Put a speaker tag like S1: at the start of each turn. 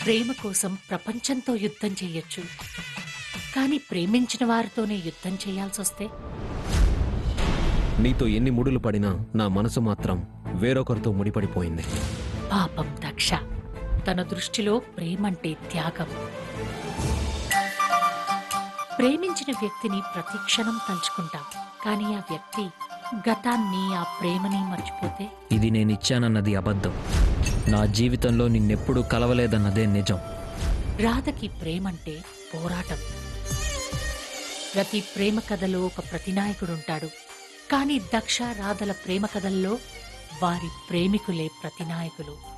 S1: ప్రేమ కోసం ప్రపంచంతో యుద్ధం చేయొచ్చు కానీ ప్రేమించిన వారితోనే యుద్ధం చేయాల్సొస్తే
S2: నీతో ఎన్ని ముడులు పడినా నా మనసు మాత్రం వేరొకరితో ముడిపడిపోయింది
S1: పాపం దక్ష తన దృష్టిలో ప్రేమంటే త్యాగం ప్రేమించిన వ్యక్తిని ప్రతి క్షణం తలుచుకుంటాం కానీ ఆ వ్యక్తి గతాన్ని ఆ ప్రేమని మర్చిపోతే
S3: ఇది నేనిచ్చానన్నది అబద్ధం నా జీవితంలో నిన్నెప్పుడూ కలవలేదన్నదే నిజం
S1: రాధకి ప్రేమంటే పోరాటం ప్రతి ప్రేమ కథలో ఒక ప్రతినాయకుడుంటాడు కానీ దక్ష రాధల ప్రేమ కథల్లో వారి ప్రేమికులే ప్రతినాయకులు